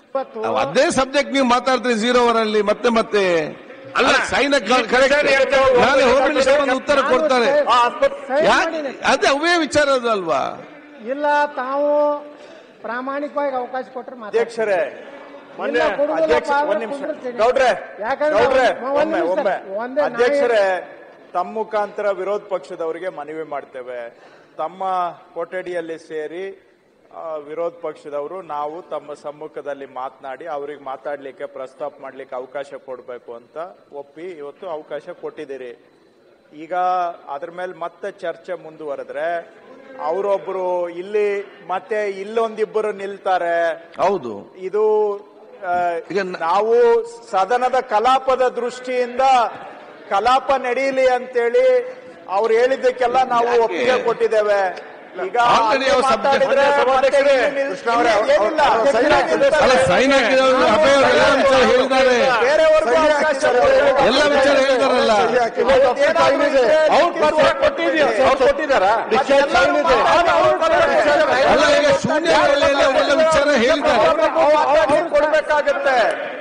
ಇವತ್ತು ನಾವು ಅದೇ ಸಬ್ಜೆಕ್ಟ್ ನೀವು ಮಾತಾಡ್ತೀರಿ ಜೀರೋ ಅವರ್ ಅಲ್ಲಿ ಮತ್ತೆ ಮತ್ತೆ ಅಲ್ಲ, ಸೈನ್ ಈ ವಿಚಾರ ಹೇಳ್ತಾ ಹೋಗುವ ನಾಳೆ ಹೋಮ್ ಮಿನಿಸ್ಟರ್ ಬಂದು ಉತ್ತರ ನಾನು ಕೊಡ್ತಾರೆ ಸೈ- ಆ ಆಸ್ಪತ್ರೆ ಸೈ ಯಾಕೆ ಮಾಡೀನಿ. ಅದೇ ಅವೇ ವಿಚಾರ ಅದು ಅಲ್ವಾ ಇಲ್ಲ ತಾವು ಪ್ರಾಮಾಣಿಕವಾಗಿ ಅವಕಾಶ ಕೊಟ್ರೆ ಮಾತಾಡ್ತೀನಿ. ಅಧ್ಯಕ್ಷರೇ ಮೊನ್ನೆ ಇಲ್ಲ, ಕೊಡುವುದಿಲ್ಲ, ಅಧ್ಯಕ್ಷ ಪಾಪ ಒಂದ್ ನಿಮಿಷ ಕುಂದ್ರಿಸ್ತೀನಿ. ಗೌಡ್ರೆ ಯಾಕಂದ್ರೆ ಗೌಡ್ರೆ ನಾವು- ಒಂದ್ ಒಮ್ಮೆ ನಿಮಿಷ, ಒಮ್ಮೆ ಒಂದೇ ನಾವೇ- ಅಧ್ಯಕ್ಷರೇ ತಮ್ಮ ಮುಖಾಂತರ ವಿರೋಧ ಪಕ್ಷದವರಿಗೆ ಮನವಿ ಮಾಡ್ತೇವೆ ತಮ್ಮ ಕೊಠಡಿಯಲ್ಲಿ ಸೇರಿ ಆ, ವಿರೋಧ ಪಕ್ಷದವರು ನಾವು ತಮ್ಮ ಸಮ್ಮುಖದಲ್ಲಿ ಮಾತನಾಡಿ ಅವ್ರಿಗೆ ಮಾತಾಡ್ಲಿಕ್ಕೆ ಪ್ರಸ್ತಾಪ ಮಾಡ್ಲಿಕ್ಕೆ ಅವಕಾಶ ಕೊಡಬೇಕು ಅಂತ ಒಪ್ಪಿ ಇವತ್ತು ಅವಕಾಶ ಕೊಟ್ಟಿದ್ದೀರಿ ಈಗ ಅದ್ರ ಮೇಲೆ ಮತ್ತೆ ಚರ್ಚೆ ಮುಂದುವರೆದ್ರೆ ಅವರೊಬ್ರು ಇಲ್ಲಿ ಮತ್ತೆ ಇಲ್ಲೊಂದಿಬ್ಬರು ನಿಲ್ತಾರೆ ಹೌದು ಇದು ಆ, ಈಗ ನ- ನಾವು ಸದನದ ಕಲಾಪದ ದೃಷ್ಟಿಯಿಂದ ಕಲಾಪ ನಡೆಯಲಿ ಅಂತೇಳಿ ಅವ್ರು ಹೇಳಿದ್ದಕ್ಕೆಲ್ಲ ನಾವು ಯಾಕೆ? ಒಪ್ಪಿಗೆ ಕೊಟ್ಟಿದ್ದೇವೆ ಈಗ Already ಅಲ್ಲಿ ಅವ್ರು ಮಾತಾಡಿದ್ರೆ subject- ಮತ್ತೆ ಇಲ್ಲಿ ನಿಲ್- ಕೃಷ್ಣ ಅವರೇ, ಇಲ್ಲಿ ಏನಿಲ್ಲ. ಅವ್ರು ಸೈನ್ ಹಾಕಿದ್ದಾರೆ. ಅಲ್ಲ ಸೈನ್ ಹಾಕಿದವರು ಅಭಯ ಅವರು ಎಲ್ಲ ವಿಚಾರ ಹೇಳಿದ್ದಾರೆ ಬೇರೆಯವ್ರಿಗೂ ಸೈನ್ ಅವಕಾಶ ಹಾಕಿದ್ದಾರೆ. ಕೊಡ್ಬೇಕು. ಎಲ್ಲ ವಿಚಾರ ಹೇಳಿದಾರಲ್ಲ ಅದೇನಾದ್ರೂ ಇದ್ರೆ ಅವ್ರು ಪತ್ರ ಕೊಟ್ಟಿದ್ದೀರಾ? ಅವ್ರು ಕೊಟ್ಟಿದ್ದಾರಾ? ಮತ್ತೆಲ್ಲರೂ ಮಾತಾಡಿ, ಅವ್ರ ಪತ್ರ ಅಲ್ಲ ಈಗ ಶೂನ್ಯ ವೇಳೆಯಲ್ಲಿ ಅವರೆಲ್ಲ ವಿಚಾರ ಹೇಳಿದ್ದಾರೆ ಅವ್ರಿಗೂ ಮಾತಾಡಿ ಕೊಡ್ಬೇಕಾಗತ್ತೆ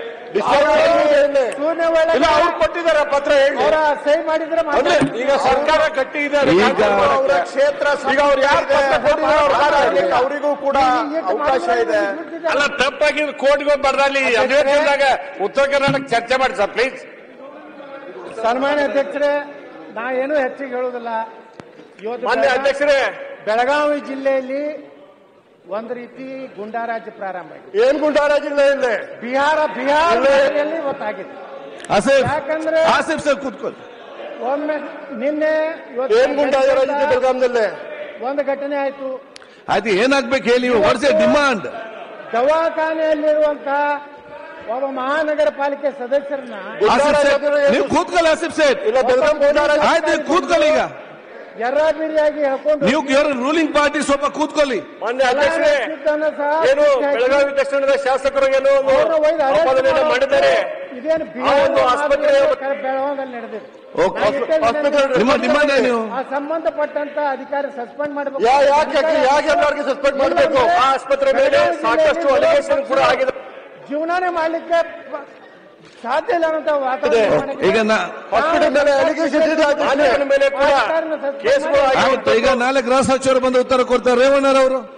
ಶೂನ್ಯ ವೇಳೆ ಇಲ್ಲ ಅವ್ರು ಕೊಟ್ಟಿದ್ದಾರೆ ಪತ್ರ ಹೇಳಿ ಅವರ ಸಹಿ ಮಾಡಿದ್ರೆ ಅಂದ್ರೆ ಮಾತಾಡ್ತೀನಿ. ಈಗ ಸರ್ಕಾರ ಗಟ್ಟಿ ಇದೆ ಈಗ ಅವರ ಕ್ಷೇತ್ರ ಈಗ ಅವ್ರು ಯಾರು ಪತ್ರ ಕೊಟ್ಟಿದ್ದಾರೆ ಅವ್ರು ಮಾತಾಡ್ಲಿಕ್ಕೆ ಅವರಿಗೂ ಕೂಡ ಅವಕಾಶ ಇದೆ ಅಲ್ಲ ತಪ್ಪಾಗಿ ಕೋರ್ಟ್ಗೆ ಬರ್ದಲ್ಲಿ ಅಧಿವೇಶನದಾಗ ಉತ್ತರ ಕರ್ನಾಟಕ ಚರ್ಚೆ ಮಾಡಿ ಸರ್ ಪ್ಲೀಸ್ ಸನ್ಮಾನ್ಯ ಅಧ್ಯಕ್ಷರೇ ನಾ ಏನು ಹೆಚ್ಚಿಗೆ ಹೇಳುವುದಿಲ್ಲ ಇವತ್ತು ಮಾನ್ಯ ಬೆಳಗಾವಿ- ಅಧ್ಯಕ್ಷರೇ ಬೆಳಗಾವಿ ಜಿಲ್ಲೆಯಲ್ಲಿ ಒಂದು ರೀತಿ ಗುಂಡಾರಾಜ್ಯ ಪ್ರಾರಂಭ ಆಗಿದೆ ಏನ್ ಗುಂಡಾರಾಜಿಲ್ಲ ಇಲ್ಲಿ ಬಿಹಾರ ಬಿಹಾರ ಇಲ್ಲ. ಜಿಲ್ಲೆಯಲ್ಲಿ ಇವತ್ತಾಗಿದೆ ಆಸಿಫ್ ಯಾಕಂದ್ರೆ ಆಸಿಫ್ ಸರ್ ಕೂತ್ಕೊಳ್ಳಿ ಒಮ್ಮೆ ನಿನ್ನೆ ಇವತ್ತು ಏನ್ ಗುಂಡಾರಾಜಿದೆ ಬೆಳಗಾಂನಲ್ಲಿ ಒಂದು ಘಟನೆ ಆಯ್ತು ಅದು ಏನಾಗ್ಬೇಕು ಹೇಳಿ ವಾಟ್ಸ್ ಎ ಡಿಮಾಂಡ್ ದವಾಖಾನೆಯಲ್ಲಿರುವಂತಹ ಒಬ್ಬ ಮಹಾನಗರ ಪಾಲಿಕೆ ಸದಸ್ಯರನ್ನ ಆಸಿಫ್ ಸೇಠ್ ನೀವು ಕೂತ್ಕೊಳ್ಳಿ ಆಸಿಫ್ ಸೇಠ್ ಇಲ್ಲ ಬೆಳಗಾಂ ಗುಂಡಾರಾಜ್ ಆಯ್ತು ನೀವು ಕೂತ್ಕೊಳ್ಳಿ ಈಗ ಎರ್ರಾಬಿರಿಯಾಗಿ ಹೇಳ್ಕೊಂಡು ನೀವು ಇವರು ರೂಲಿಂಗ್ ಪಾರ್ಟಿ ಸ್ವಲ್ಪ ಕೂತ್ಕೊಳ್ಳಿ ಮಾನ್ಯ ಅಧ್ಯಕ್ಷರೇ ಸಿದ್ದನ್ನ ಸಹ ಏನು ಶಿಕ್ಷೆ ಹಾಕಿ ಬೆಳಗಾವಿ ದಕ್ಷಿಣದ ಶಾಸಕರು ಏನೋ ಒಂದು ಅವ್ರನ್ನ ಒಯ್ದು arrest ಆಪಾದನೆಯನ್ನ ಮಾಡೋದು ಮಾಡಿದ್ದಾರೆ ಇದೇನು ಆ ಬಿಹಾರ ಒಂದು ಆಸ್ಪತ್ರೆ ಬೆಳಗಾವದಲ್ಲಿ ನಡೆದಿದೆ ಓಕೆ ನಾನು ಇಷ್ಟೇ ಆಸ್ಪತ್ರೆ ನಿಮ್ಮ ಡಿಮಾಂಡ್ ಏನು ಆ ಸಂಬಂಧಪಟ್ಟಂತ ಅಧಿಕಾರಿ ಸಸ್ಪೆಂಡ್ ಮಾಡಬೇಕು ಯಾ ಯಾಕೆ ಯಾಕೆ ಎಲ್ಲರಿಗೂ ಸಸ್ಪೆಂಡ್ ಮಾಡಬೇಕು ಆ ಆಸ್ಪತ್ರೆ ಮೇಲೆ ಸಾಕಷ್ಟು ಅಲಿಗೇಷನ್ ಕೂಡ ಆಗಿದೆ ಜೀವನಾನೇ ಮಾಡ್ಲಿಕ್ಕೆ ಪ- ಸಾಧ್ಯ ಇಲ್ಲ ಅನ್ನೋ ವಾತಾವರಣ ಮಾಡಕ್ಕೆ ಈಗ ನಾ ಹಾಸ್ಪಿಟಲ್ ಮೇಲೆ ಅಲಿಗೇಷನ್ ಇದೆ ಮಾನ್ಯನ ಮೇಲೆ ಕೂಡ ಕೇಸ್ಗಳು ಆಗಿದೆ ಆಯ್ತು ಈಗ ನಾಳೆ ಗೃಹ ಸಚಿವರು ಬಂದು ಉತ್ತರ ಕೊಡ್ತಾರೆ ರೇವಣ್ಣರವರು